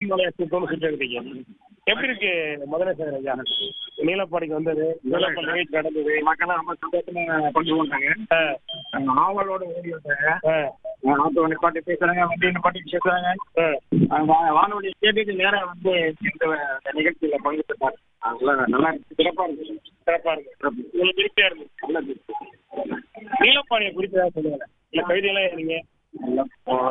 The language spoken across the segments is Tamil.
மலையை சுத்தம்னு சுற்றி இருக்கீங்க எப்படி இருக்கு மதுரை சேகர் ஐயா நீலப்பாடிக்கு வந்தது நீலப்பாடி நிகழ்ச்சி நடந்தது மக்கள்லாம் ரொம்ப சந்தோஷமா கொண்டு வந்தாங்க ஆ, ஆவலோட ஓடி வந்தாங்க ஆ, ஆட்டோ நிப்பாட்டி பேசுறாங்க வண்டி நிப்பாட்டி பேசுறாங்க ஆ. வா- வானொலி கேட்டுட்டு நேரா வந்து இந்த இந்த நிகழ்ச்சியில பங்கு பெற்றார் அதெல்லாம் நல்லா இருக்கு சிறப்பா இருக்கு சிறப்பா இருக்கு உங்களுக்கு திருப்தியா இருக்கு நல்லா இருக்கு நீலப்பாடியை குறித்து ஏதாவது சொல்லுங்க இல்ல கவிதையெல்லாம் எழுதுங்க நல்லா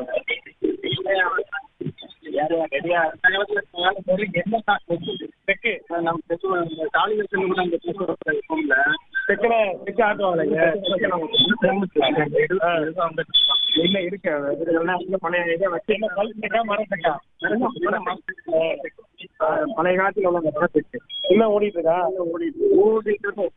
யார் யார் ரெடியா என்னதான் தெக்கு நம்ம பெட்ரோல் காலிகள் செல்லும் கூட அந்த பெட்ரோல் ஃபோன்ல தெக்குல தெக்கு ஆட்டுவாங்க இல்ல இருக்கு இதெல்லாம் வந்து பழைய இதை வச்சு என்ன கல் தெக்கா மரம் தெக்கா பழைய காலத்துல உள்ள மரம் இருக்கு இன்னும் ஓடிட்டு இருக்கா ஓடிட்டு ஓடிட்டு இருக்கும்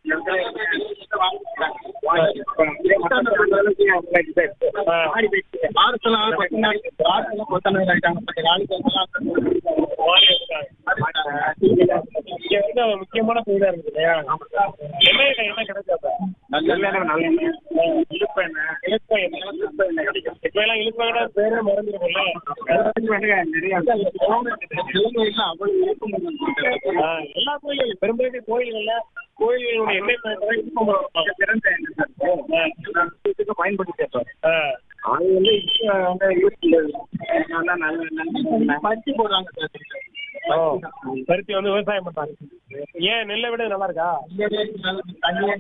மாறி போயிடுச்சு ஆறுசலாம் பத்து நாள் ஆறுசலாம் பத்து நாள் ஆயிட்டாங்க பத்து நாளைக்கு மாறி இருக்காங்க. இங்க வந்து ஒரு முக்கியமான தொழிலா இருக்கு இல்லையா எண்ணெயில என்ன கிடைக்காதா நல்ல நல்ல இழுப்பு என்ன இழுப்ப எண்ணெய் இழுப்பு என்ன கிடைக்கும் இப்ப எல்லாம் இழுப்ப பேரே மறந்துருக்கும்ல நிறைய அவ்வளவு இழுப்பு ஆ, எல்லா கோயில்களும் பெரும்பாலும் கோயில்கள்ல கோயில்களுடைய எண்ணெய் பயன்படுத்த இழுப்ப மரம் வைப்பாங்க. சிறந்த எண்ணெய் பயன்படுத்தி ஆ, அது வந்து இப்ப வந்து யூஸ் நல்லா நல்ல நல்ல பருத்தி போடுறாங்க சார் ஓ, பருத்தி வந்து விவசாயம் பண்றாங்க ஏன் நெல்லை விட இது நல்லா இருக்கா தண்ணியே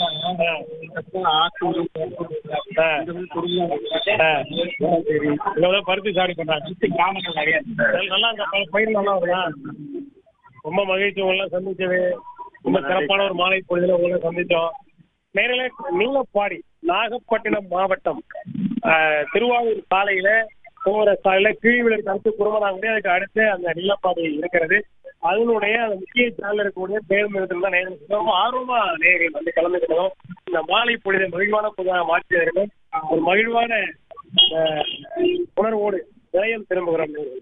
ஆ. ஆ. இங்க வந்து பருத்தி சாடி பண்றாங்க கிராமங்கள் நிறைய அது நல்லா இந்த ப- பயிர் நல்லா வருதா ரொம்ப மகிழ்ச்சி உங்களை சந்திச்சது ரொம்ப சிறப்பான ஒரு மாலை பொழுதுல உங்களை சந்திச்சோம் நேரில நீலப்பாடி நாகப்பட்டினம் மாவட்டம் ஆஹ், திருவாரூர் சாலையில போகிற சாலையில கீழ்விலர் கருத்து குருமனாங்குடி அதுக்கு அடுத்து அந்த நீலப்பாடி இருக்கிறது அதனுடைய அந்த முக்கிய சாலையில் இருக்கக்கூடிய பேருந்து நிலையத்தில் தான் நேரில் ரொம்ப ஆர்வமா நேரில் வந்து கலந்துக்கணும் இந்த மாலை பொழுதை மகிழ்வான பொழுதாக மாற்றியதற்கு ஒரு மகிழ்வான ஆஹ், உணர்வோடு நிலையம் திரும்புகிறோம் நேயர்களே.